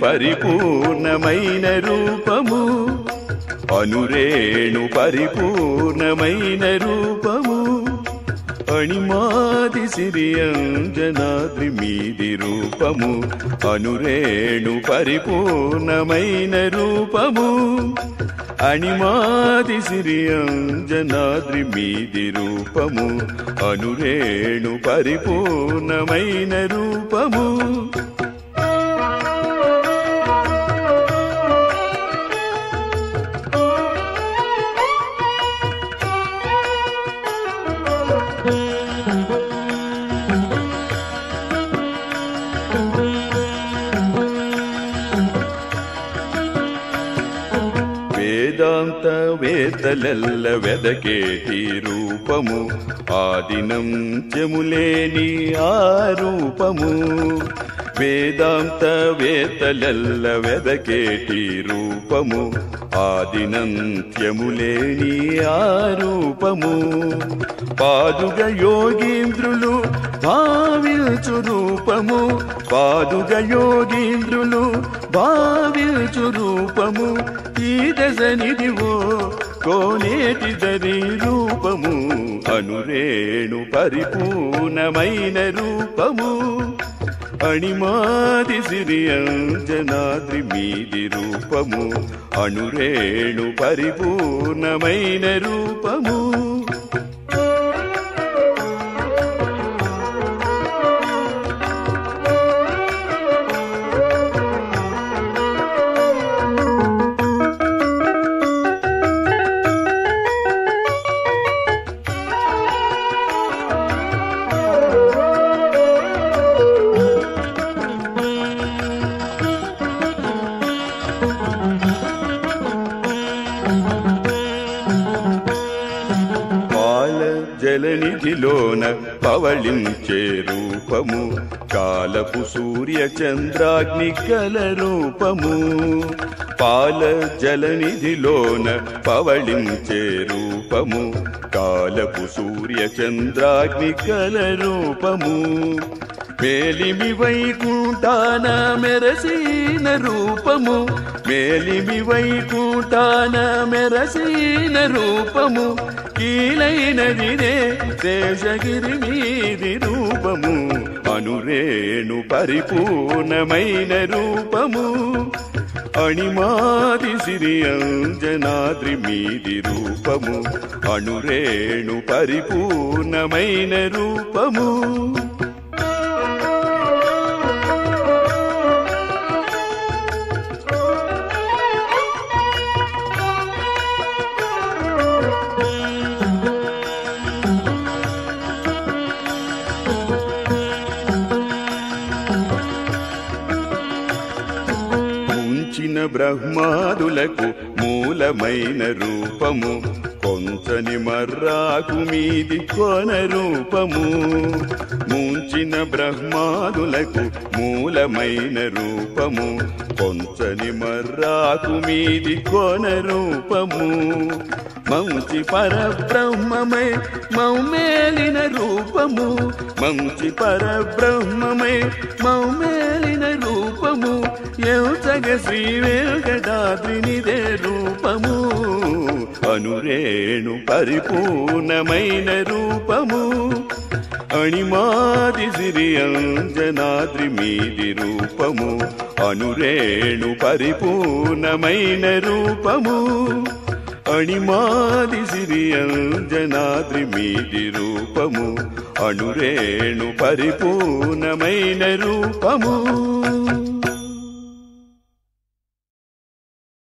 పరిపూర్ణమైన రూపము అనురేణు పరిపూర్ణమైన రూపము అణిమాది సిరి అంజనాద్రి మీది రూపము అనురేణు పరిపూర్ణమైన రూపము అణిమాది సిరి అంజనాద్రి మీది రూపము అనురేణు పరిపూర్ణమైన రూపము వేదాంత వేతలెల్ల వెదకేటి రూపము ఆదినం చెములేని ఆ రూపము వేదాంత వేతలెల్ల వెదకేటి రూపము ఆదినంత్యములేని ఆ రూపము పాదుగ యోగీంద్రులు భావించు రూపము పాదుగ యోగీంద్రులు భావించు రూపము ఈ దశనిదివో కోనేటి దరి రూపము అనురేణు పరిపూర్ణమైన రూపము అణిమాది సిరి అంజనాద్రి మీది రూపము అణురేణు పరిపూర్ణమైన రూపము పాల జలనిధిలోన పవళించే రూపము కాలపు సూర్య చంద్రాగ్ని కల రూపము పాల జలనిధిలోన పవళించే రూపము కాలపు సూర్య చంద్రాగ్ని కల రూపము మేలిమి వైకుంఠాన మెరసిన రూపము మేలిమి వైకుంఠాన మెరసిన రూపము కీలైనదినే శేషగిరి మీది రూపము అనురేణు పరిపూర్ణమైన రూపము అణిమాది సిరి అంజనాద్రి మీది రూపము అణురేణు పరిపూర్ణమైన రూపము ముంచిన బ్రహ్మాదులకు మూలమైన రూపము కొంచని మర్రాకు మీది కొన రూపము ముంచిన బ్రహ్మాదులకు మూలమైన రూపము కొంచని మర్రాకు మీది కొన రూపము మంచి పరబ్రహ్మమై మౌమేలిన రూపము మంచి పరబ్రహ్మమై మౌమేలిన రూపము ఎంతగ శ్రీ వెంకటాద్రినిదే రూపము అనురేణు పరిపూర్ణమైన రూపము అణిమాది సిరి అంజనాద్రి మీది రూపము అనురేణు పరిపూర్ణమైన రూపము అణిమాది సిరి అంజనాద్రి మీది రూపము అణురేణు పరిపూర్ణమైన రూపము